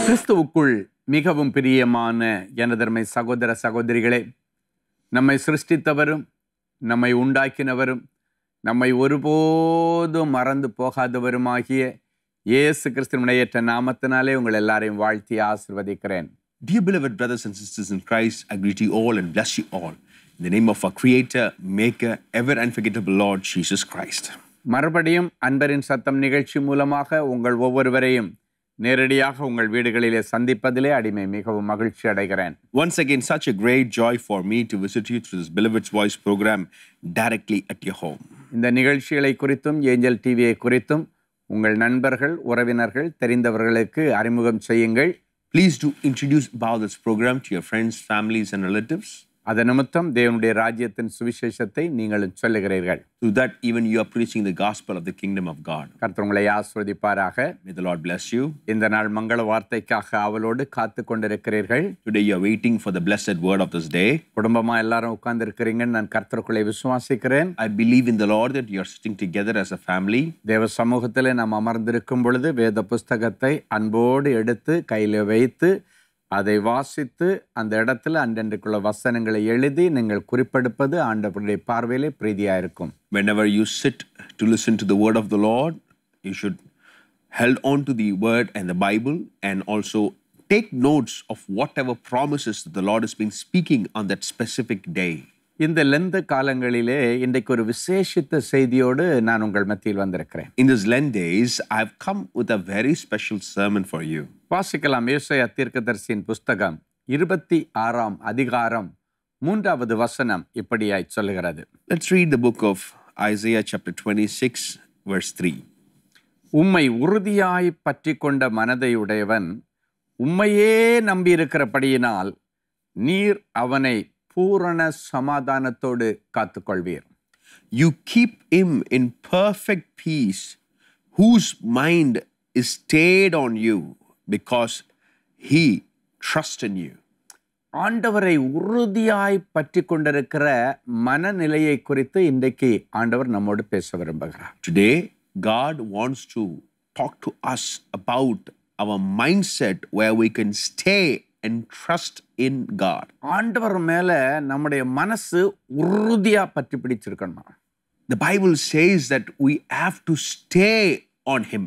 கிறிஸ்துவுக்குள் மிகவும் பிரியமான எனதர்மை சகோதர சகோதரிகளே நம்மை சிருஷ்டித்தவரும் நம்மை உண்டாக்கினவரும் நம்மை ஒருபோதும் மறந்து போகாதவருமாகிய இயேசு கிறிஸ்துவனுடைய நாமத்தினாலே உங்கள் எல்லாரையும் வாழ்த்தி ஆசிர்வதிக்கிறேன் Dear beloved brothers and sisters in Christ, I greet you all and bless you all. In the name of our Creator, Maker, ever unforgettable Lord Jesus Christ. மறுபடியும் அன்பரின் சத்தம் நிகழ்ச்சி மூலமாக உங்கள் ஒவ்வொருவரையும் நேரடியாக உங்கள் வீடுகளிலே சந்திப்பதிலே அடிமை மிகவும் மகிழ்ச்சி அடைகிறேன் Once again, such a great joy for me to visit you through this Beloved's Voice program directly at your home. இந்த நிகழ்ச்சிகளை குறித்தும் ஏஞ்சல் டிவியை குறித்தும் உங்கள் நண்பர்கள் உறவினர்கள் தெரிந்தவர்களுக்கு அறிமுகம் செய்யுங்கள் Please do introduce about this program to your friends, families, and relatives. அது நிமித்தம் தேவனுடைய ராஜ்யத்தின் சுவிசேஷத்தை நீங்களும் சொல்லுகிறீர்கள் Through that, even you are preaching the gospel of the kingdom of God. கர்த்தர் உங்களை ஆஸ்வதிப்பாராக May the Lord bless you. இந்த நாள் மங்கள வார்த்தைக்காக அவளோடு காத்து கொண்டிருக்கிறீர்கள் Today, you are waiting for the blessed word of this day. குடும்பமா எல்லாரும் உட்கார்ந்து இருக்கிறீங்கன்னு நான் கர்த்தருக்குள்ளே விசுவாசிக்கிறேன் I believe in the Lord that you are sitting together as a family. தேவ சமூகத்திலே நாம் அமர்ந்திருக்கும் பொழுது வேத புஸ்தகத்தை அன்போடு எடுத்து கையில் வைத்து அதை வாசித்து அந்த இடத்துல அன்றன்றைக்குள்ள வசனங்களை எழுதி நீங்கள் குறிப்பெடுப்பது ஆண்டவருடைய பார்வையிலே பிரீதியாக இருக்கும் whenever you sit to listen to the word of the lord you should held on to the word and the bible and also take notes of whatever promises that the lord has been speaking on that specific day இந்த லெந்த காலங்களிலே இன்றைக்கு ஒரு விசேஷித்த செய்தியோடு நான் உங்கள் மத்தியில் வந்திருக்கிறேன் in these lent days i've come with a very special sermon for you வாசிக்கலாம் ஏசாயா தீர்க்கதரிசியின் புஸ்தகம் இருபத்தி ஆறாம் அதிகாரம் மூன்றாவது வசனம் இப்படியாய் சொல்லுகிறது let's read the book of isaiah chapter 26 verse 3 உம்மை உறுதியாய் பற்றி கொண்ட மனதை உடையவன் உம்மையே நம்பியிருக்கிறபடியினால் நீர் அவனை பூரண சமாதானத்தோடு காத்துக்கொள்வீர் you keep him in perfect peace whose mind is stayed on you because he trusts in you ஆண்டவரை உறுதியாய் பற்றி கொண்டிருக்கிற மனநிலையை குறித்து இன்றைக்கு ஆண்டவர் நம்மோடு பேச விரும்புகிறார் Today, God wants to talk to us about our mindset where we can stay and trust in God. ஆண்டவர் மேல நம்முடைய மனசு உறுதியா பற்றி பிடிச்சிருக்கணும் The Bible says that we have to stay on Him.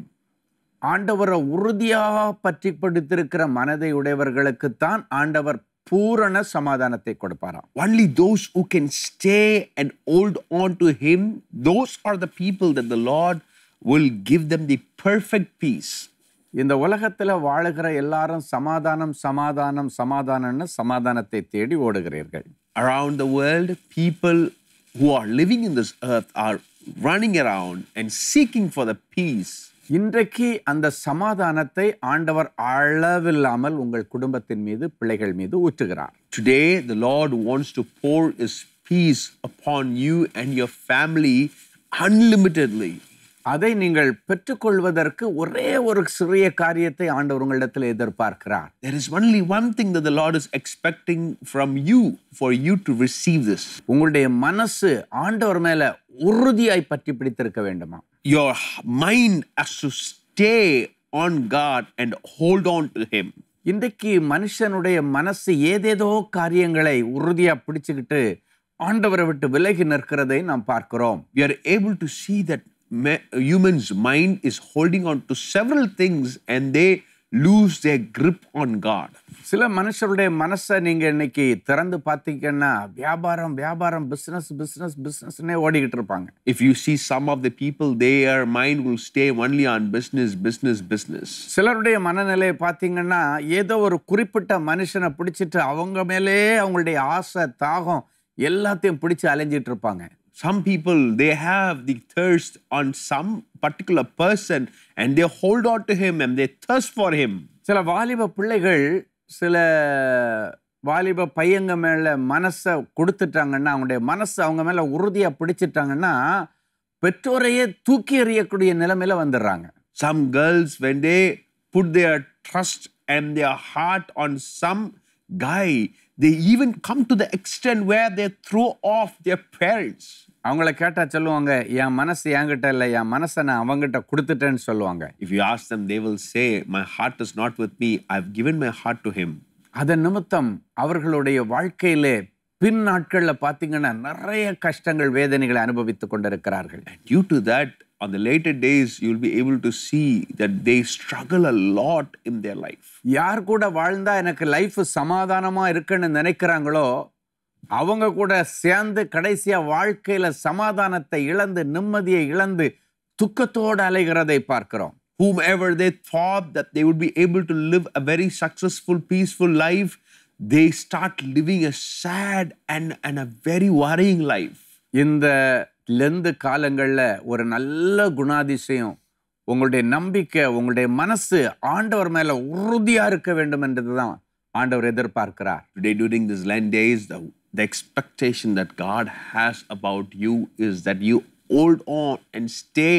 ஆண்டவரை உறுதியா பற்றி பிடித்திருக்கிற மனதை உடையவர்களுக்குத்தான் ஆண்டவர் பூரண சமாதானத்தை கொடுப்பாராம் Only those who can stay and hold on to Him, those are the people that the Lord will give them the perfect peace. இந்த உலகத்துல வாழுகிற எல்லாரும் சமாதானம் சமாதானம் சமாதானம்னு சமாதானத்தை தேடி ஓடுகிறீர்கள் Around the world, people who are living in this earth are running around and seeking for the peace. இன்றைக்கு அந்த சமாதானத்தை ஆண்டவர் அளவில்லாமல் உங்கள் குடும்பத்தின் மீது பிள்ளைகள் மீது ஊற்றுகிறார் Today, the Lord wants to pour His peace upon you and your family unlimitedly. அதை நீங்கள் பெற்றுக்கொள்வதற்கு ஒரே ஒரு சிறிய காரியத்தை ஆண்டவர் உங்களிடத்தில் எதிர்பார்க்கிறார் There is only one thing that the Lord is expecting from you for you to receive this. உங்களுடைய மனசு ஆண்டவர் மேல உறுதியாய் பற்றி பிடித்திருக்க வேண்டுமா Your mind has to stay on God and hold on to Him. இன்றைக்கு மனுஷனுடைய மனசு ஏதேதோ காரியங்களை உறுதியா பிடிச்சுக்கிட்டு ஆண்டவரை விட்டு விலகி நிற்கிறதை நாம் பார்க்கிறோம் We are able to see that ma- human's mind is holding on to several things and they lose their grip on God. சில மனுஷருடைய மனசை நீங்க இன்னைக்கு திறந்து பார்த்தீங்கன்னா வியாபாரம் வியாபாரம் பிசினஸ் பிசினஸ் பிசினஸ்னே ஓடிக்கிட்டு இருப்பாங்க If you see some of the people, their mind will stay only on business, business, business. சிலருடைய மனநிலையை பார்த்தீங்கன்னா ஏதோ ஒரு குறிப்பிட்ட மனுஷனை பிடிச்சிட்டு அவங்க மேலே அவங்களுடைய ஆசை தாகம் எல்லாத்தையும் பிடிச்சு அலைஞ்சிட்டு இருப்பாங்க Some people, they have the thirst on some particular person and they hold on to him and they thirst for him. சில வாலிப பிள்ளைகள் சில வாலிப பையங்க மேல மனசை கொடுத்துட்டாங்கன்னா அவங்களுடைய மனசு அவங்க மேல உறுதியா பிடிச்சிட்டாங்கன்னா பெற்றோரையே தூக்கி எறியக்கூடிய நிலைமையில வந்துடுறாங்க Some girls, when they put their trust and their heart on some guy, they even come to the extent where they throw off their parents. அவங்கள கேட்டா சொல்லுவாங்க என் மனசு என்கிட்ட இல்லை என் மனசை நான் அவங்ககிட்ட கொடுத்துட்டேன்னு சொல்லுவாங்க If you ask them, they will say, My heart is not with me. I've given my heart to him. அதன் நிமித்தம் அவர்களுடைய வாழ்க்கையிலே பின் நாட்கள்ல பார்த்தீங்கன்னா நிறைய கஷ்டங்கள் வேதனைகளை அனுபவித்துக் கொண்டிருக்கிறார்கள் Due to that, on the later days, you'll be able to see that they struggle a lot in their life. யார் கூட வாழ்ந்தா எனக்கு லைஃப் சமாதானமா இருக்குன்னு நினைக்கிறாங்களோ அவங்க கூட சேர்ந்து கடைசியா வாழ்க்கையில சமாதானத்தை இழந்து நிம்மதியை இழந்து துக்கத்தோடு அலைகிறதை பார்க்கிறோம் Whomever they thought that they would be able to live a very successful, peaceful life, they start living a sad and, and a very worrying life. இந்த லெந்து காலங்களில் ஒரு நல்ல குணாதிசயம் உங்களுடைய நம்பிக்கை உங்களுடைய மனசு ஆண்டவர் மேல உறுதியா இருக்க வேண்டும் என்றதுதான் ஆண்டவர் எதிர்பார்க்கிறார் Today, during these Lent days, the, the expectation that God has about you is that you hold on and stay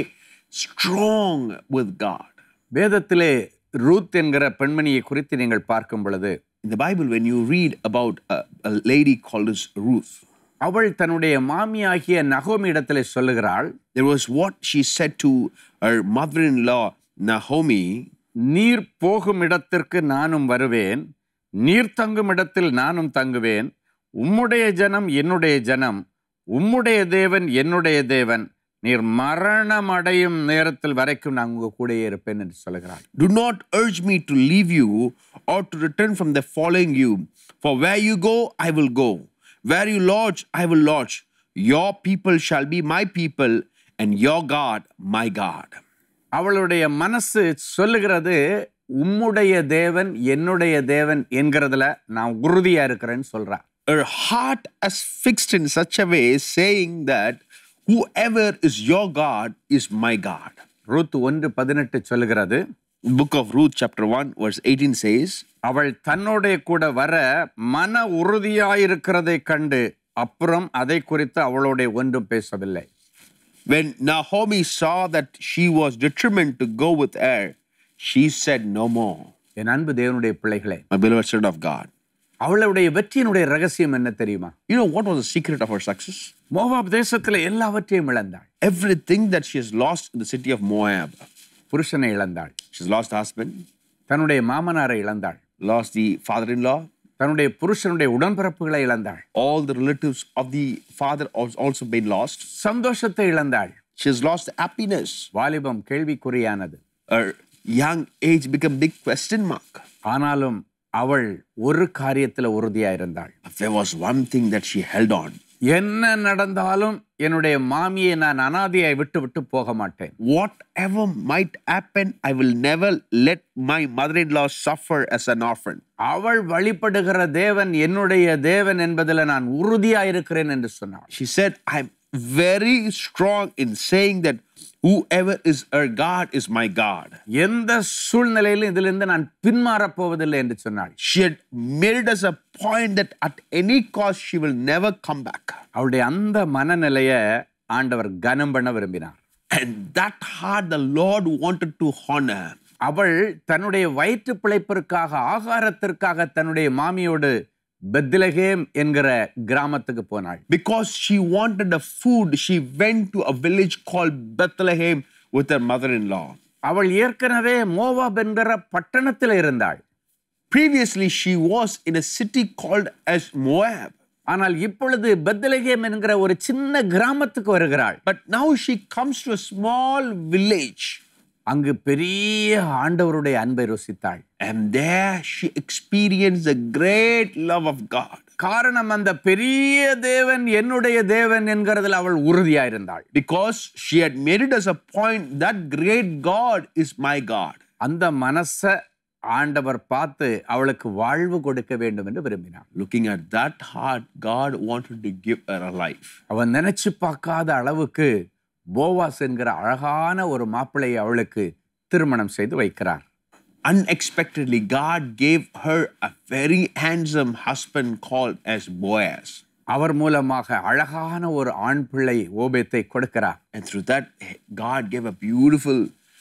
strong with God. வேதத்திலே ரூத் என்கிற பெண்மணியை குறித்து நீங்கள் பார்க்கும் பொழுது In the Bible, when you read about a, a lady called as Ruth, அவள் தன்னுடைய மாமியாகிய நகோமி இடத்திலே சொல்லுகிறாள் there was what she said to her mother in law, Naomi நீர் போகும் இடத்திற்கு நானும் வருவேன் நீர் தங்கும் இடத்தில் நானும் தங்குவேன் உம்முடைய ஜனம் என்னுடைய ஜனம் உம்முடைய தேவன் என்னுடைய தேவன் நீர் மரணம் அடையும் நேரத்தில் வரைக்கும் நான் உங்க கூடயே இருப்பேன் என்று சொல்லுகிறாள் Do not urge me to leave you or to return from the following you. For where you go, I will go. Where you lodge, I will lodge. Your people shall be my people, and your God, my God. அவளுடைய மனசு சொல்லுகிறது உம்முடைய தேவன் என்னுடைய தேவன் என்கிறதுல நான் உறுதியா இருக்கிறேன்னு சொல்றா Her heart is fixed in such a way, saying that whoever is your God is my God. Ruth ஒன்று பதினெட்டு சொல்லுகிறது Book of Ruth, chapter 1, verse 18 says, அவள் தன்னோடைய கூட வர மன உறுதியாயிருக்கிறதை கண்டு அப்புறம் அதை குறித்து அவளோட ஒன்றும் பேசவில்லை When Naomi saw that she was determined to go with her, she said no more. என் அன்பு தேவனுடைய பிள்ளைகளே My beloved son of God. அவளுடைய வெற்றியினுடைய ரகசியம் என்ன தெரியுமா You know what was the secret of her success? Moab தேசத்துல எல்லாவற்றையும் இழந்தாள் Everything that she has lost in the city of Moab. புருஷனை இழந்தாள் She's lost the husband, தன்னுடைய மாமனாரை இழந்தாள் lost the father in law, தன்னுடைய புருஷனுடைய உடன்பிறப்புகளை இழந்தாள் all the relatives of the father has also been lost. சந்தோஷத்தை இழந்தாள் She has lost happiness. வாலிபம் கேள்விக்குறியானது Her young age became big question mark. ஆனாலும் அவள் ஒரு காரியத்துல உறுதியா இருந்தாள் But there was one thing that she held on. என்ன நடந்தாலும் என்னுடைய மாமியை நான் அனாதையாய் விட்டு விட்டு போக மாட்டேன் Whatever might happen, I will never let my mother in law suffer as an orphan. அவள் வழிபடுகிற தேவன் என்னுடைய தேவன் என்பதில் நான் உறுதியா இருக்கிறேன் என்று சொன்னாள் She said, I'm very strong in saying that whoever is her God is my God. எந்த சூழ்நிலையிலும் இதிலிருந்து நான் பின்மாறப் போவதில்லை என்று சொன்னாள் She had made it as a point that at any cost she will never come back. அவளுடைய அந்த மனநிலையை ஆண்டவர் கனம் பண்ண விரும்பினார் And that heart the Lord wanted to honor. அவள் தன்னுடைய வயிற்று பிழைப்பிற்காக ஆகாரத்திற்காக தன்னுடைய மாமியோடு பெத்லகேம் என்கிற கிராமத்துக்கு போனாள் Because she wanted the food, she went to a village called Bethlehem with her mother in law. அவள் ஏற்கனவே மோவாப் என்கிற பட்டணத்தில் இருந்தாள் Previously, she was in a city called as Moab. ஆனால் இப்பொழுது பெத்லகேம் என்கிற ஒரு சின்ன கிராமத்துக்கு வருகிறாள் But now she comes to a small village. அங்கு பெரிய ஆண்டவருடைய அன்பை ருசித்தாள் And there she experienced the great love of God. காரணம் அந்த பெரிய தேவன் என்னுடைய தேவன் என்கிறதில் அவள் உறுதியா இருந்தாள் Because she had made it as a point that great God is my God. அந்த மனச ஆண்டவர் பார்த்து அவளுக்கு வாழ்வு கொடுக்க வேண்டும் என்று விரும்பினார் Looking at that heart, God wanted to give her a life. அவன் நினைச்சு பார்க்காத அளவுக்கு போவாஸ் என்கிற அழகான ஒரு மாப்பிள்ளையை அவளுக்கு திருமணம் செய்து வைக்கிறார் Unexpectedly, God gave her a very handsome husband called as Boaz. அவர் மூலமாக அழகான ஒரு ஆண் பிள்ளை ஓபேத்தை கொடுக்கிறார் And through that, God gave a beautiful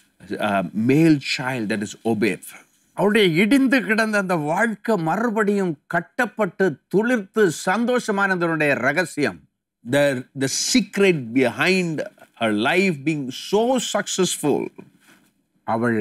uh, male child that is Obed. அவருடைய இடிந்து கிடந்த அந்த வாழ்க்கை மறுபடியும் கட்டப்பட்டு துளிர்த்து சந்தோஷமானதனுடைய ரகசியம் the, the secret behind her life being so successful அவள்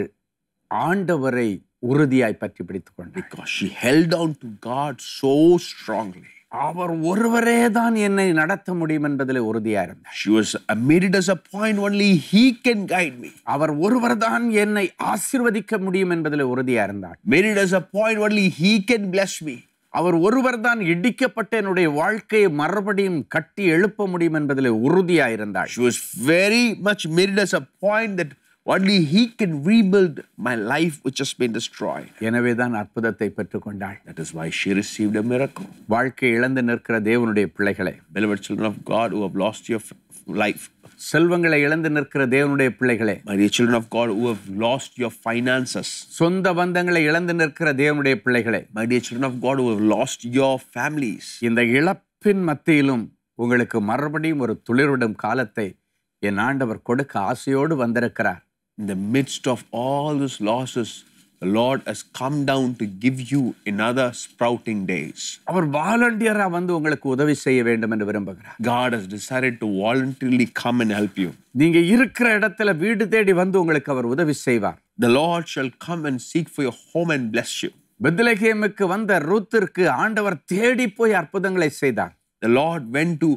ஆண்டவரை உறுதியாய் பற்றி பிடித்துக் கொண்டாள் because she held on to God so strongly. அவர் ஒருவரே தான் என்னை நடத்த முடியும் என்பதில் உறுதியா இருந்தார் She was uh, made it as a point only He can guide me. அவர் ஒருவர் தான் என்னை ஆசீர்வதிக்க முடியும் என்பதில் உறுதியா இருந்தார் Made it as a point only He can bless me. அவர் ஒருவர் தான் இடிக்கப்பட்ட என்னுடைய வாழ்க்கையை மறுபடியும் கட்டி எழுப்ப முடியும் என்பதில் உறுதியா இருந்தாள் She was very much made it as a point that only He can rebuild my life which has been destroyed. எனவே தான் அற்புதத்தை பெற்றுக்கொண்டாள் That is why she received a miracle. வாழ்க்கை இழந்து நிற்கிற தேவனுடைய பிள்ளைகளே Beloved children of God who have lost your f- life, செல்வங்களை இழந்து நிற்கிற தேவனுடைய பிள்ளைகளே my dear children of God who have lost your finances, சொந்த பந்தங்களை இழந்து நிற்கிற தேவனுடைய பிள்ளைகளே my dear children of God who have lost your families, இந்த இழப்பின் மத்தியிலும் உங்களுக்கு மறுபடியும் ஒரு துளிர்விடும் காலத்தை என் ஆண்டவர் கொடுக்க ஆசையோடு வந்திருக்கிறார் in the midst of all these losses, the Lord has come down to give you another sprouting days. அவர் வாலண்டியரா வந்து உங்களுக்கு உதவி செய்ய வேண்டும் என்று விரும்புகிறார் God has decided to voluntarily come and help you. நீங்க இருக்கிற இடத்துல வீடு தேடி வந்து உங்களுக்கு அவர் உதவி செய்வார் The Lord shall come and seek for your home and bless you. பெத்லகேமுக்கு வந்த ரூத்திற்கு ஆண்டவர் தேடி போய் அற்புதங்களை செய்தார் The Lord went to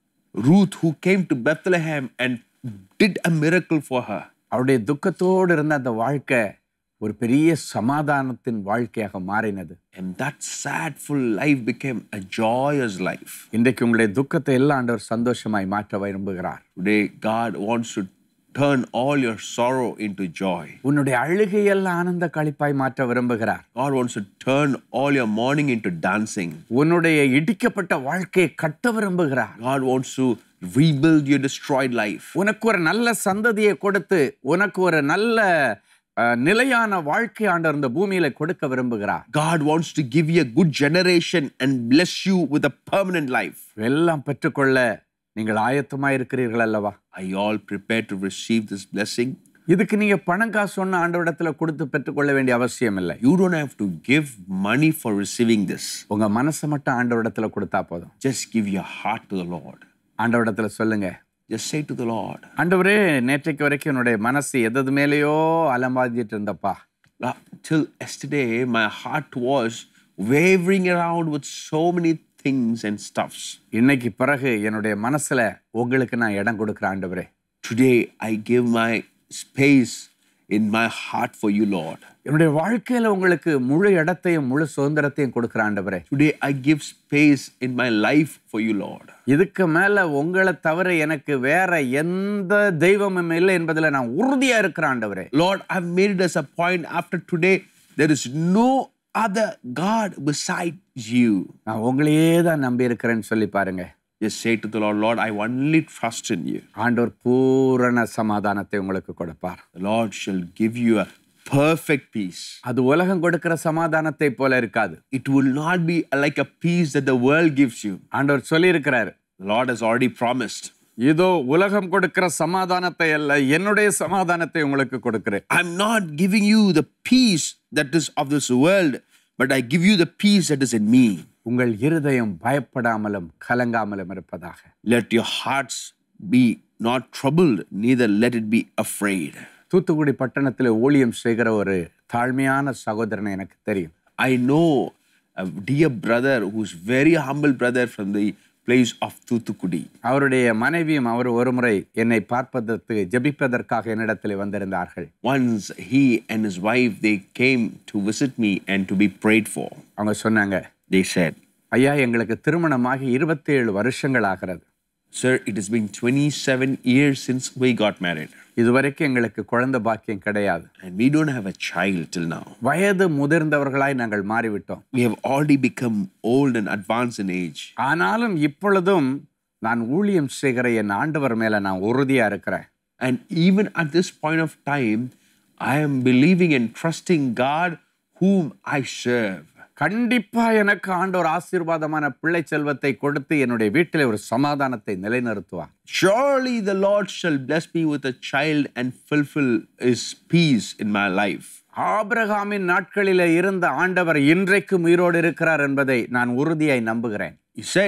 Ruth, who came to Bethlehem and did a miracle for her. அவருடைய துக்கத்தோடு இருந்த அந்த வாழ்க்கை ஒரு பெரிய சமாதானத்தின் வாழ்க்கையாக மாறினது And that sad, full life became a joyous life. இன்றைக்கு உங்களுடைய துக்கத்தை எல்லாம் ஆண்டவர் சந்தோஷமாய் மாற்ற விரும்புகிறார் Today, God wants to turn all your sorrow into joy. உன்னுடைய அழுகையெல்லாம் ஆனந்த களிப்பாய் மாற்ற விரும்புகிறார் God wants to turn all your mourning into dancing. உன்னுடைய இடிக்கப்பட்ட வாழ்க்கையை கட்ட விரும்புகிறார் God wants to rebuild your destroyed life. உனக்கு ஒரு நல்ல சந்ததியை கொடுத்து உனக்கு ஒரு நல்ல அஹ், நிலையான வாழ்க்கை ஆண்டவர் இந்த பூமியில கொடுக்க விரும்புகிறார் God wants to give you a good generation and bless you with a permanent life. எல்லாம் பெற்றுக்கொள்ள நீங்கள் ஆயத்தமா இருக்கிறீர்கள் அல்லவா Are you all prepared to receive this blessing? இதுக்கு நீங்க பணம் காசு ஒன்று ஆண்டவரிடத்துல கொடுத்து பெற்றுக்கொள்ள வேண்டிய அவசியம் இல்லை You don't have to give money for receiving this. உங்க மனசை மட்டும் ஆண்டவரிடத்துல கொடுத்தா போதும் Just give your heart to the Lord. ஆண்டவரிடத்துல சொல்லுங்க Just say to the Lord, ஆண்டவரே நேற்றைக்கு வரைக்கும் என்னுடைய மனசு எது மேலேயோ அலம்பாதிட்டு இருந்தப்பா "Ah, till yesterday, my heart was wavering around with so many things and stuffs. இன்னைக்கு பிறகு என்னுடைய மனசுல உங்களுக்கு நான் இடம் கொடுக்குறேன் ஆண்டவரே Today, I give my space in my heart for you, Lord. என்னுடைய வாழ்க்கையில உங்களுக்கு முழு இடத்தையும் முழு சுதந்திரத்தையும் கொடுக்குற ஆண்டவரே Today, I give space in my life for you, Lord. இதுக்கு மேல உங்களை தவிர எனக்கு வேற எந்த தெய்வமும் இல்லை என்பதுல நான் உறுதியா இருக்கிறேன் ஆண்டவரே Lord, I've made it as a point after today, there is no other God besides you. நான் உங்களையே தான் நம்பி இருக்கிறேன்னு சொல்லி பாருங்க Just say to the Lord, Lord, I only trust in you. ஆண்டவர் பூரண சமாதானத்தை உங்களுக்கு கொடுப்பார் The Lord shall give you a perfect peace. அது உலகம் கொடுக்கிற சமாதானத்தை போல இருக்காது It will not be like a peace that the world gives you. ஆண்டவர் சொல்லியிருக்கிறாரு The Lord has already promised. இதோ உலகம் கொடுக்கிற சமாதானத்தை அல்ல என்னுடைய சமாதானத்தை உங்களுக்கு கொடுக்கிறேன் I'm not giving you the peace that is of this world, but I give you the peace that is in me. உங்கள் இருதயம் பயப்படாமலும் கலங்காமலும் இருப்பதாக Let your hearts be not troubled, neither let it be afraid. Thoothukudi பட்டணத்தில் ஊழியம் செய்கிற ஒரு தாழ்மையான சகோதரனை எனக்கு தெரியும் I know a dear brother who's very humble brother from the place of Thuthukudi. அவருடைய மனைவியும் அவர் ஒருமுறை என்னை பார்ப்பதற்கு ஜெபிப்பதற்காக என்னிடத்தில் வந்திருந்தார்கள் Once he and his wife they came to visit me and to be prayed for. அவங்க சொன்னாங்க They said, ஐயா எங்களுக்கு திருமணமாகி இருபத்தேழு வருஷங்கள் ஆகிறது Sir, it has been 27 years since we got married, இதுவரைக்கும் எங்களுக்கு குழந்தை பாக்கியம் கிடையாது and we don't have a child till now. வயது முதிர்ந்தவர்களாய் நாங்கள் மாறிவிட்டோம் We have already become old and advanced in age. ஆனாலும் இப்பொழுதும் நான் ஊழியம் செய்கிற என் ஆண்டவர் மேல நான் உறுதியா இருக்கிறேன் And even at this point of time, I am believing and trusting God whom I serve. கண்டிப்பா எனக்கு ஆண்டவர் ஆசீர்வாதமான பிள்ளை செல்வத்தை கொடுத்து என்னுடைய வீட்டிலே ஒரு சமாதானத்தை நிலைநிறுத்துவார் Surely the Lord shall bless me with a child and fulfill his peace in my life. ஆபிரகாமின் நாட்களிலே இருந்த ஆண்டவர் இன்றைக்கும் உயிரோடு இருக்கிறார் என்பதை நான் உறுதியாய் நம்புகிறேன் He said,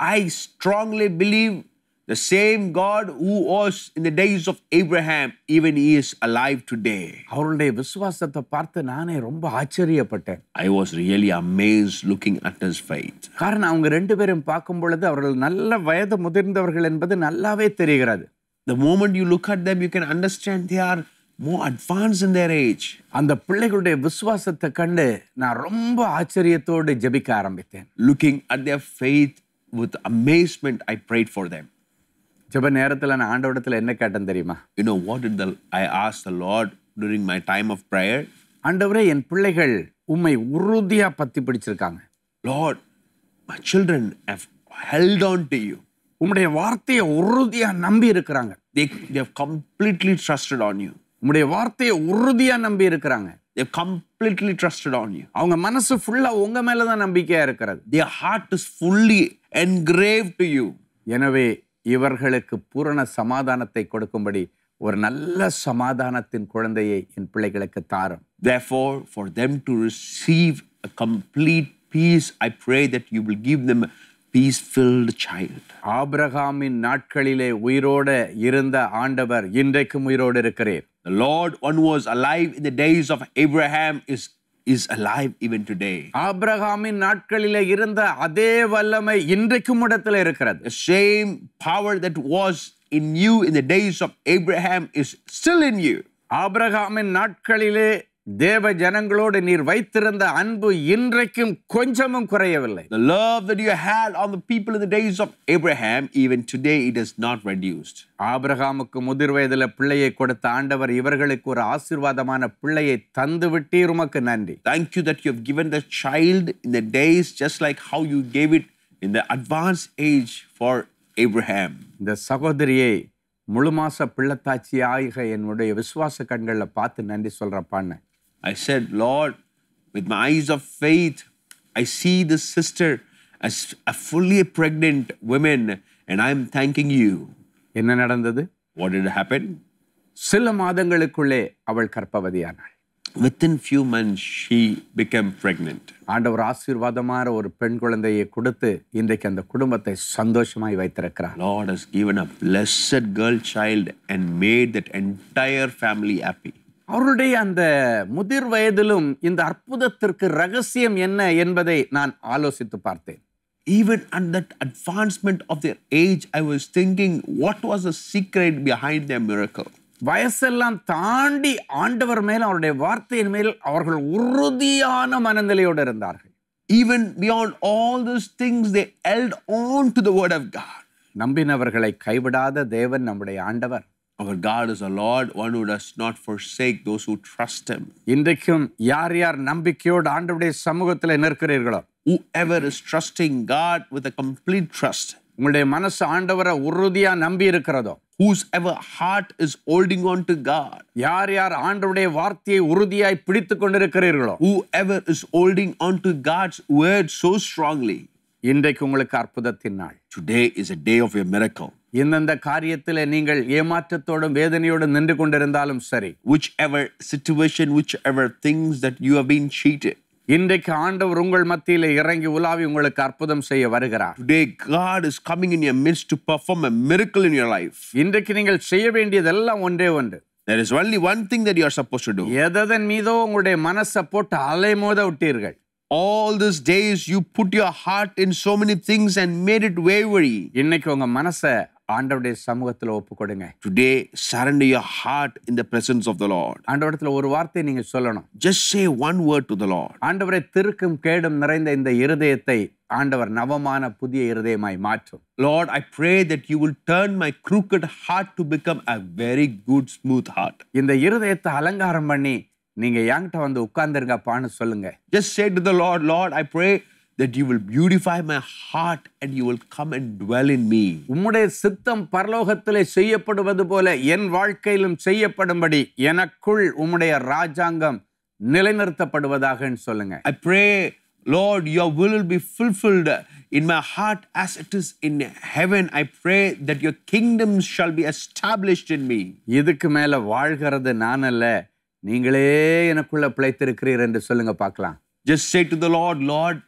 I strongly believe the same God who was in the days of Abraham, even he is alive today. அவருடைய விசுவாசத்தை பார்த்து நானே ரொம்ப ஆச்சரியப்பட்டேன் I was really amazed looking at his faith. காரணம் அவங்க ரெண்டு பேரும் பார்க்கும் பொழுது அவர்கள் நல்ல வயது முதிர்ந்தவர்கள் என்பது நல்லாவே தெரிகிறது The moment you look at them, you can understand they are more advanced in their age. அந்த பிள்ளைகளுடைய விசுவாசத்தை கண்டு நான் ரொம்ப ஆச்சரியத்தோடு ஜெபிக்க ஆரம்பித்தேன் Looking at their faith with amazement, I prayed for them. ஜெப நேரத்தில் நான் ஆண்டவடத்தில் என்ன கேட்டேன் தெரியுமா You know what did the I asked the Lord during my time of prayer? ஆண்டவரே என் பிள்ளைகள் உம்மை உறுதியா பத்தி பிடிச்சிருக்காங்க Lord, my children have held on to you. உம்முடைய வார்த்தையை உறுதியா நம்பி இருக்கிறாங்க They, they have completely trusted on you. உம்முடைய வார்த்தையை உறுதியா நம்பி இருக்கிறாங்க They've completely trusted on you. அவங்க மனசு ஃபுல்லா உங்க மேலதான் நம்பிக்கையா இருக்கிறது Their heart is fully engraved to you. எனவே இவர்களுக்கு பூரண சமாதானத்தை கொடுக்கும்படி ஒரு நல்ல சமாதானத்தின் குழந்தையை என் பிள்ளைகளுக்கு தாரும் Therefore, for them to receive a complete peace, I pray that you will give them a peace filled child. ஆபிரகாமின் நாட்களிலே உயிரோட இருந்த ஆண்டவர் இன்றைக்கும் உயிரோடு இருக்கிறீர் The Lord, one who was alive in the days of Abraham, is, is alive even today. ஆபிரகாமின் நாட்களிலே இருந்த அதே வல்லமை இன்றைக்கும் இடத்துல இருக்கிறது The same power that was in you in the days of Abraham is still in you. ஆபிரகாமின் நாட்களிலே தேவ ஜனங்களோடு நீர் வைத்திருந்த அன்பு இன்றைக்கும் கொஞ்சமும் குறையவில்லை The love that you had on the people in the days of Abraham, even today, it is not reduced. ஆபிரகாமுக்கு முதிர் வயதுல பிள்ளையை கொடுத்த ஆண்டவர் இவர்களுக்கு ஒரு ஆசீர்வாதமான பிள்ளையை தந்து விட்டீர் உமக்கு நன்றி Thank you that you have given the child in the days just like how you gave it in the advanced age for Abraham. இந்த சகோதரியை முழு மாச பிள்ளைத்தாச்சியாக என்னுடைய விசுவாச கண்களில் பார்த்து நன்றி சொல்றப்பான்னு I said, Lord, with my eyes of faith, I see this sister as a fully pregnant woman, and I'm thanking you. என்ன நடந்தது What did happen? சில மாதங்களுக்குள்ளே அவள் கர்ப்பவதியானாள் Within few months, she became pregnant. ஆண்டவர் ஆசீர்வாதமான ஒரு பெண் குழந்தையை கொடுத்து இன்றைக்கு அந்த குடும்பத்தை சந்தோஷமாய் வைத்திருக்கிறார் Lord has given a blessed girl child and made that entire family happy. அவருடைய அந்த முதிர் வயதிலும் இந்த அற்புதத்திற்கு ரகசியம் என்ன என்பதை நான் ஆலோசித்து பார்த்தேன் Even at that advancement of their age, I was thinking, what was the secret behind their miracle? வயசெல்லாம் தாண்டி ஆண்டவர் மேல் அவருடைய வார்த்தையின் மேல் அவர்கள் உறுதியான மனநிலையோடு இருந்தார்கள் Even beyond all those things, they held on to the word of God. நம்பினவர்களை கைவிடாத தேவன் நம்முடைய ஆண்டவர் Our God is a Lord, one who does not forsake those who trust Him. இன்றைக்கும் யார் யார் நம்பிக்கையோடு ஆண்டவருடைய சமூகத்தில் நிற்கிறீர்களோ Whoever is trusting God with a complete trust, உங்களுடைய மனசு ஆண்டவரை உறுதியா நம்பி இருக்கிறதோ whosever heart is holding on to God, யார் யார் ஆண்டவருடைய வார்த்தையை உறுதியாய் பிடித்து கொண்டிருக்கிறீர்களோ whoever is holding on to God's word so strongly, இன்றைக்கு உங்களுக்கு அற்புதத்தின் நாள் today is a day of your miracle. இந்தந்த காரியத்தில் நீங்கள் ஏமாற்றத்தோடும் வேதனையோடும் நின்று கொண்டிருந்தாலும் சரி Whichever situation, whichever things that you have been cheated, இன்றைக்கு ஆண்டவர் உங்கள் மத்தியிலே இறங்கி உலாவி உங்களுக்கு அற்புதம் செய்ய வருகிறார் today God is coming in your midst to perform a miracle in your life. இன்றைக்கு நீங்கள் செய்ய வேண்டியதெல்லாம் ஒன்றே ஒன்று There is only one thing that you are supposed to do. எதன் மீதோ உங்களுடைய மனசை போட்டு அலைமோத விட்டீர்கள் All these days, you put your heart in so many things and made it wavery. இன்னைக்கு உங்க மனசை ஆண்டவருடைய சமூகத்தில் ஒப்பு கொடுங்க Today, surrender your heart in the presence of the Lord. ஆண்டவரத்தில் ஒரு வார்த்தை நீங்க சொல்லணும் Just say one word to the Lord. ஆண்டவரை திருக்கும் கேடும் நிறைந்த இந்த இருதயத்தை ஆண்டவர் நவமான புதிய இருதயமாய் மாற்றும் Lord, I pray that you will turn my crooked heart to become a very good, smooth heart. இந்த இருதயத்தை அலங்காரம் பண்ணி நீங்க என்கிட்ட வந்து உட்கார்ந்துருங்கப்பான்னு சொல்லுங்க Just say to the Lord, Lord, I pray that you will beautify my heart and you will come and dwell in me. உம்முடைய சித்தம் பரலோகத்திலே செய்யப்படுவது போல என் வாழ்க்கையிலும் செய்யப்படும்படி எனக்குள் உம்முடைய ராஜாங்கம் நிலைநிறுத்தப்படுவதாகன்னு சொல்லுங்க I pray, Lord, your will will be fulfilled in my heart as it is in heaven. I pray that your kingdom shall be established in me. இதுக்கு மேல வாழ்கிறது நான் அல்ல நீங்களே எனக்குள்ள பிழைத்திருக்கிறீர் என்று சொல்லுங்க பார்க்கலாம் Just say to the Lord, Lord,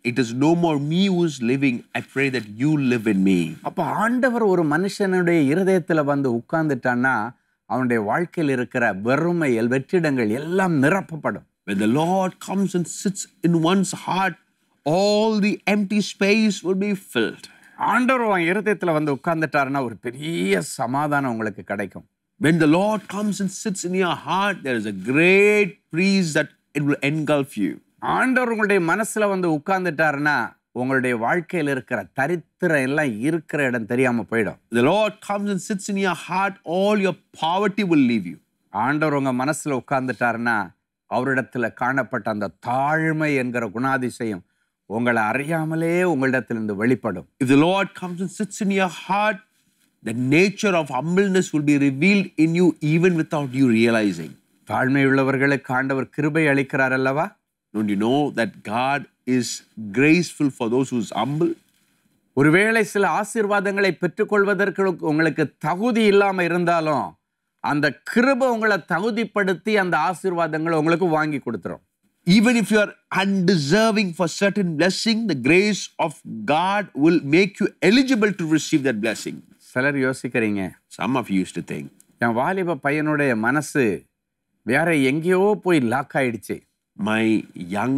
it is no more me who is living. I pray that you live in me. அப்போ ஆண்டவர் ஒரு மனுஷனுடைய இருதயத்தில் வந்து உட்கார்ந்துட்டான்னா அவனுடைய வாழ்க்கையில் இருக்கிற வெறுமைகள் வெற்றிடங்கள் எல்லாம் நிரப்பப்படும் When the Lord comes and sits in one's heart, all the empty space will be filled. ஆண்டவர் உன் இருதயத்தில் வந்து உட்கார்ந்துட்டாருன்னா ஒரு பெரிய சமாதானம் உங்களுக்கு கிடைக்கும் When the Lord comes and sits in your heart, there is a great peace that it will engulf you. ஆண்டவர் உங்களுடைய மனசுல வந்து உட்கார்ந்துட்டாருன்னா உங்களுடைய வாழ்க்கையில் இருக்கிற தரித்திரம் எல்லாம் இருக்கிற இடம் தெரியாம போயிடும் The Lord comes and sits in your heart, all your poverty will leave you. ஆண்டவர் உங்க மனசுல உட்கார்ந்துட்டாருன்னா அவரிடத்துல காணப்பட்ட அந்த தாழ்மை என்கிற குணாதிசயம் உங்களை அறியாமலே உங்களிடத்திலிருந்து வெளிப்படும் If the Lord comes and sits in your heart, the nature of humbleness will be revealed in you even without you realizing. தாழ்மை உள்ளவர்களுக்கு ஆண்டவர் கிருபை அளிக்கிறார் அல்லவா Don't you know that God is graceful for those who is humble? ஒருவேளை சில ஆசீர்வாதங்களை பெற்றுக்கொள்வதற்கு உங்களுக்கு தகுதி இல்லாம இருந்தாலும் அந்த கிருபை உங்களை தகுதிப்படுத்தி அந்த ஆசீர்வாதங்களை உங்களுக்கு வாங்கி கொடுத்துரும் Even if you are undeserving for certain blessing, the grace of God will make you eligible to receive that blessing. சிலர் யோசிக்கிறீங்க Some of you used to think, என் வாலிப பையனுடைய மனசு வேற எங்கேயோ போய் லாக் ஆயிடுச்சு my young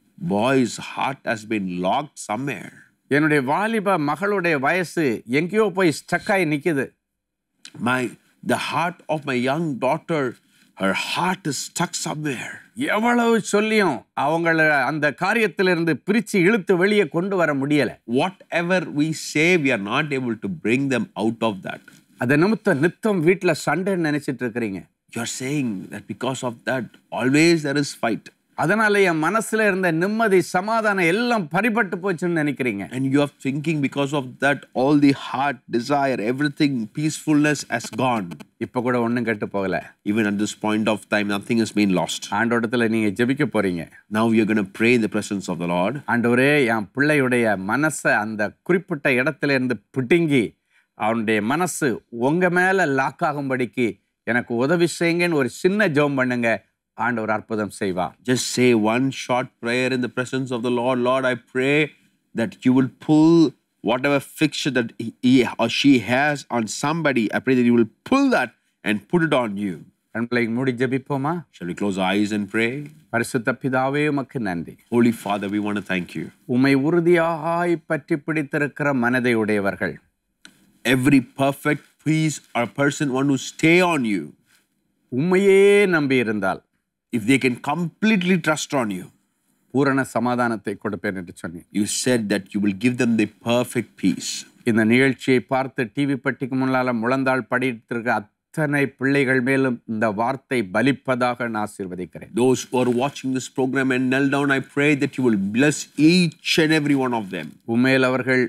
boy's heart has been locked somewhere. என்னுடைய வாலிப மகளுடைய வயசு எங்கேயோ போய் ஸ்டக் ஆகி நிக்குது My the heart of my young daughter, her heart is stuck somewhere. எவ்வளவு சொல்லியும் அவங்கள அந்த காரியத்திலிருந்து பிரிச்சு இழுத்து வெளியே கொண்டு வர முடியல Whatever we say, we are not able to bring them out of that. அதை நிமித்தம் நித்தம் வீட்டில் சண்டைன்னு நினைச்சிட்டு இருக்கிறீங்க You're saying that because of that, always there is fight. அதனால என் மனசுல இருந்த நிம்மதி சமாதானம் எல்லாம் பறிபட்டு போச்சுன்னு நினைக்கிறீங்க And you are thinking because of that, all the heart, desire, everything, peacefulness has gone. இப்ப கூட ஒண்ணும் கெட்டு போகல Even at this point of time, nothing has been lost. ஆண்டோடத்துல நீங்க ஜெபிக்க போறீங்க Now we are going to pray in the presence of the Lord. ஆண்டவரே என் பிள்ளையுடைய மனசை அந்த குறிப்பிட்ட இடத்துல இருந்து பிடுங்கி அவனுடைய மனசு உங்க மேல லாக் ஆகும்படிக்கு எனக்கு உதவி செய்யுங்கன்னு ஒரு சின்ன ஜெபம் பண்ணுங்க ஆண்டவர் அற்புதம் செய்வார் Just say one short prayer in the presence of the Lord. Lord, I pray that you will pull whatever fixture that he he or she has on somebody. I pray that you will pull that and put it on you. கண்களை மூடி ஜெபிப்போமா Shall we close our eyes and pray? பரிசுத்த பிதாவே உமக்கு நன்றி Holy Father, we want to thank you. உம்மை உறுதியாய் பற்றி பிடித்திருக்கிற மனதை உடையவர்கள் Every perfect peace or person want to stay on you உம்மையே நம்பி இருந்தால் if they can completely trust on you. பூரண சமாதானத்தை கொடுப்பேன் என்று சொன்னேன் You said that you will give them the perfect peace. இந்த நிகழ்ச்சியை பார்த்து டிவி பட்டிக்கு முன்னால முழந்தாள் படித்திருக்க அத்தனை பிள்ளைகள் மேலும் இந்த வார்த்தை பலிப்பதாக நான் ஆசீர்வதிக்கிறேன் Those who are watching this program and knelt down, I pray that you will bless each and every one of them உண்மையில் அவர்கள்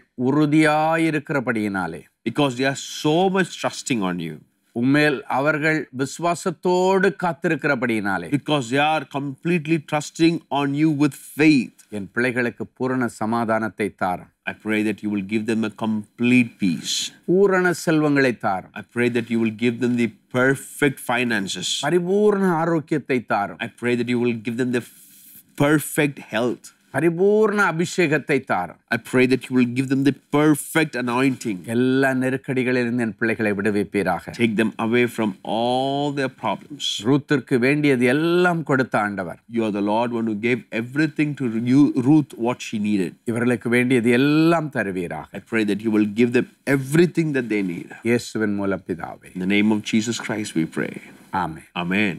உறுதியாயிருக்கிறபடியினாலே because they are so much trusting on you, உண்மையில் அவர்கள் விசுவாசத்தோடு காத்திருக்கிறபடியினாலே because they are completely trusting on you with faith. என் பிள்ளைகளுக்கு பூரண சமாதானத்தை தாரும் I pray that you will give them a complete peace. பூரண செல்வங்களை தாரும் I pray that you will give them the perfect finances. பரிபூர்ண ஆரோக்கியத்தை தாரும் I pray that you will give them the f- perfect health. பரிபூர்ண அபிஷேகத்தை தாரும் I pray that you will give them the perfect anointing. எல்லா நெருக்கடிகளிலிருந்து என் பிள்ளைகளை விடுவிப்பீராக Take them away from all their problems. ரூத்திற்கு வேண்டியது எல்லாம் கொடுத்த ஆண்டவர் You are the Lord one who gave everything to you, Ruth what she needed. இவர்களுக்கு வேண்டியது எல்லாம் தருவீராக I pray that you will give them everything that they need. இயேசுவின் மூலம் பிதாவே In the name of Jesus Christ, we pray. Amen Amen.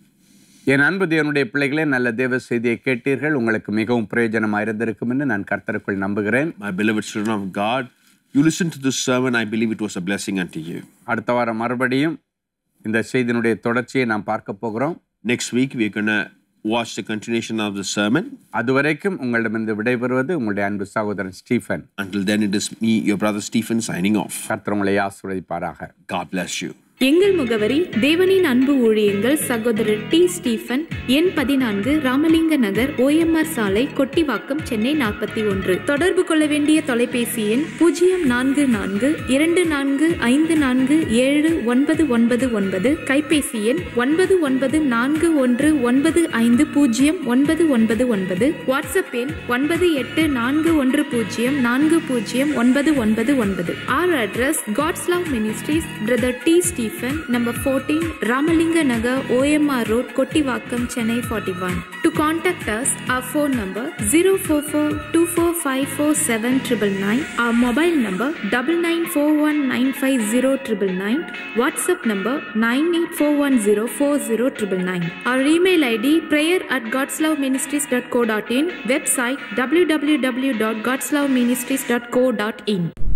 என் அன்பு தேவனுடைய பிள்ளைகளே நல்ல தேவ செய்தியை கேட்டீர்கள் உங்களுக்கு மிகவும் பிரயோஜனமாக இருந்திருக்கும் என்று நான் கர்த்தருக்குள் நம்புகிறேன் My beloved children of God, you listened to this sermon. I believe it was a blessing unto you. அடுத்த வாரம் மறுபடியும் இந்த செய்தியினுடைய தொடர்ச்சியை நாம் பார்க்க போகிறோம் Next week, we're going to watch the continuation of the sermon. அதுவரைக்கும் உங்களிடமிருந்து விடைபெறுவது உங்களுடைய அன்பு சகோதரன் Stephen Until then, it is me, your brother Stephen, signing off. கர்த்தர் உங்களை ஆசீர்வதிப்பாராக God bless you. எங்கள் முகவரி தேவனின் அன்பு ஊழியங்கள் சகோதரர் டி ஸ்டீஃபன் எண் பதினான்கு ராமலிங்க நகர் ஓஎம்ஆர் சாலை கொட்டிவாக்கம் சென்னை நாற்பத்தி ஒன்று தொடர்பு கொள்ள வேண்டிய தொலைபேசி எண் பூஜ்ஜியம் நான்கு நான்கு இரண்டு நான்கு ஐந்து நான்கு ஏழு ஒன்பது ஒன்பது ஒன்பது கைபேசி எண் ஒன்பது ஒன்பது நான்கு ஒன்று ஒன்பது ஐந்து பூஜ்ஜியம் ஒன்பது ஒன்பது ஒன்பது வாட்ஸ்அப் எண் ஒன்பது எட்டு நான்கு ஒன்று பூஜ்ஜியம் நான்கு பூஜ்ஜியம் ஒன்பது ஒன்பது ஒன்பது or address God's love ministries brother D Stephen number fourteen Ramalinga Nagar OMR road Kottivakkam Chennai forty one to contact us our phone number 044-2454-799 our mobile number 9941950999 whatsapp number 9841040999 our email id prayer at godsloveministries.co.in website www.godsloveministries.co.in